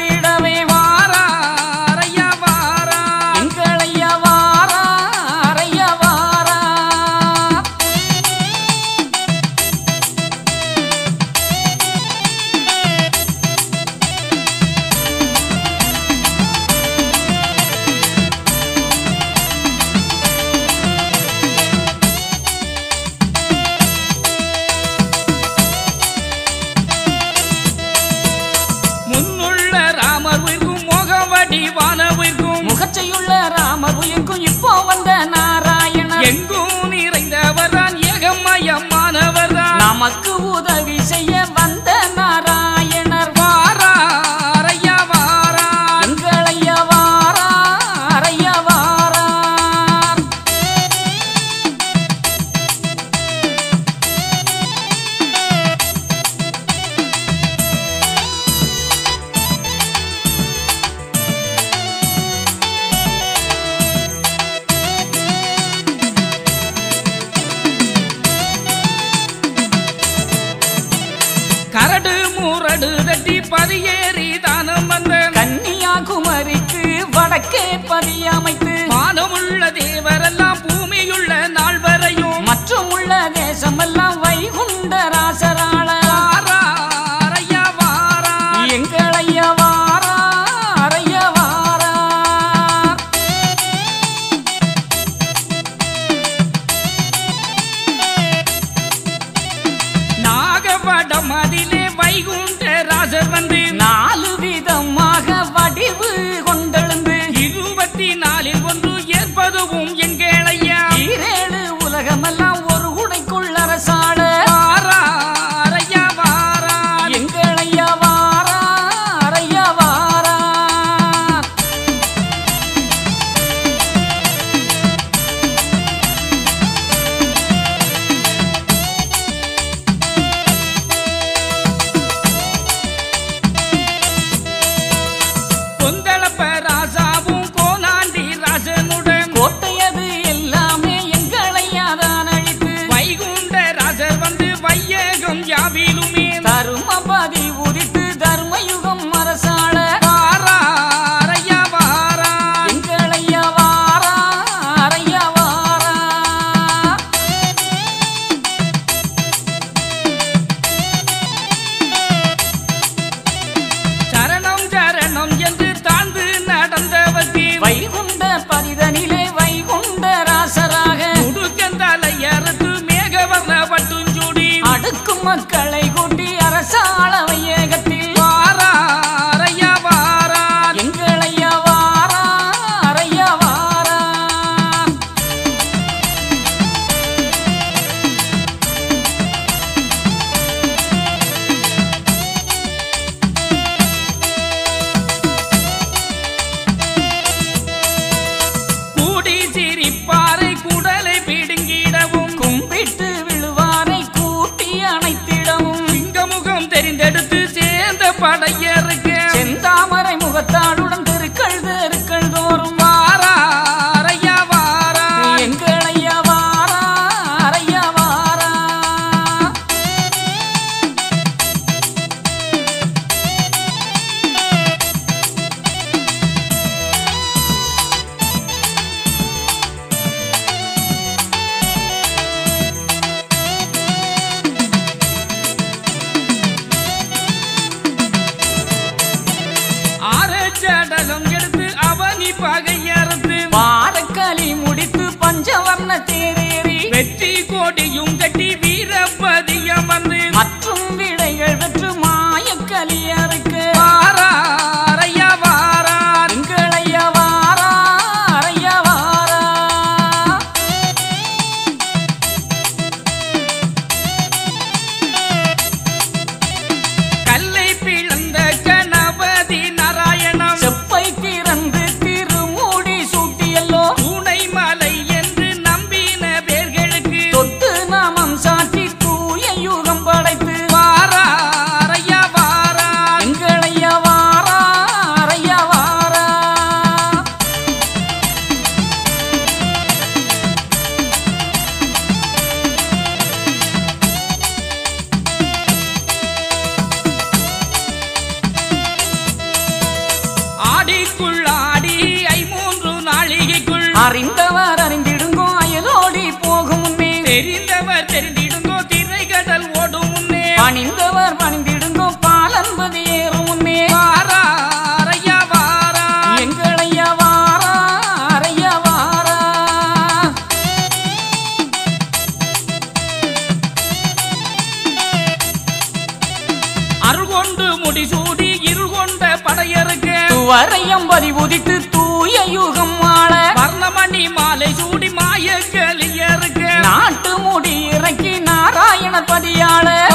அணைத்திடவே வாரார் ஐயா வாரார் எங்களையா வாரார் ஐயா வாரார் முன்னுள்ள ராமர் உயிர்க்கும் முகவடி வானவிற்கும் முகச்சையுள்ள ராமர் உயிர்க்கும் இப்போ வந்த நாராயணர் எங்கும் நிறைந்தவர்தான் ஏகமயமானவர்தான் நமக்கு உதவி செய்ய வந்த நாராயணர் வாரார் ஐயா வாரார் எங்களையா வாரார் ஐயா வாரார் கரடு முரடு தட்டி பதியேறி தானம் வந்த கன்னியாகுமரிக்கு வடக்கே பதியமைத்து மானமுள்ள தேவரெல்லாம் பூமியுள்ள நாள் வரையும் மற்றும் உள்ள தேசமெல்லாம் வைகுண்ட ராசராள வாரார் ஐயா வாரார் எங்களையா வாரார் ஐயா வாரார் நாகப்படம் அதிலே வைகுண்ட ராசர் வந்து நாலு விதமாக வடிவு கொண்டெழுந்து இருபத்தி நாலில் ஒன்று ஏற்பதுவும் எங்களையா ஈரேழு உலகமெல்லாம் ஒரு உடைக்குள் அரசாள வாரார் ஐயா வாரார் எங்களையா வாரார் ஐயா வாரார் கொந்தளப்ப ராசாவும் கோனாண்டி ராசனுடன் கோட்டையது எல்லாமே எங்களையா தான் அழித்து வைகுண்ட ராசர் வந்து வையகம் யாவிலுமே தருமபதி உதித்து தர்மயுகம் அரசாள வாரார் ஐயா வாரார் எங்களையா வாரார் ஐயா வாரார் சரணம் சரணம் என்று தாழ்ந்து நடந்தவர்க்கு வைகுண்ட பதிதனிலே வைகுண்ட ராசராக முடுக்கந்தலை அறுத்து மேகவர்ண பட்டுஞ்சூடி அடுக்கும் மக்களை கூட்டி அரசாள வையகத்தில் வாரார் ஐயா வாரார் எங்களையா வாரார் ஐயா வாரார் கூடி சிரிப்பாறை குடலை பிடுங்கிடவும் கும்பிட்டு விழுவாரை கூட்டி அணைத்திடவும் சிங்கமுகம் தெரிந்தெடுத்து சேர்ந்த படையருக்கு செந்தாமரை முகத்தாளுடன் தெருக்கள் தெருக்கள் தோறும் வாரார் ஐயா வாரார் எங்களையா வாரார் ஐயா வாரார் ஆரச்சடலம் எடுத்து அவனி பகையறுத்து பாரக்கலி முடித்து பஞ்சவர்ண தேரேறி வெற்றி கோடியும் கட்டி வீரபதியம் வந்து மற்றும் விடைகள் பெற்று மாயக்கலியருக்கு வாரார் ஐயா வாரார் எங்களையா வாரார் ஐயா வாரார் கல்லை பிளந்த கணபதி நாராயணம் செப்பை திறந்து திருமூடி சூட்டியல்லோ பூனை மலை என்று நம்பின பேர்களுக்கு தொட்டு நாமம் ஆடிக்குள் ஆடி ஐமூன்று நாளிகைக்குள் அறிந்தவர் அறிந்திடுங்கோ அயலோடி போகும் முன்னே தெரிந்தவர் தெரிந்திடுங்கோ திரைக்கடல் ஓடும் முன்னே பணிந்தவர் பணிந்திடுங்கோ பாலன்பது ஏறும் முன்னே வாரா அரையா வாரா எங்களையா வாரா அறையா வாரா அருள் கொண்டு முடிசூடி இருள் கொண்ட படையருக்கு துவரையம் பதி உதித்து தூய யுகம் ஆள வர்ணமணி மாலை சூடி மாய கலியருக்கு நாட்டு முடி இறக்கி நாராயண பதியாள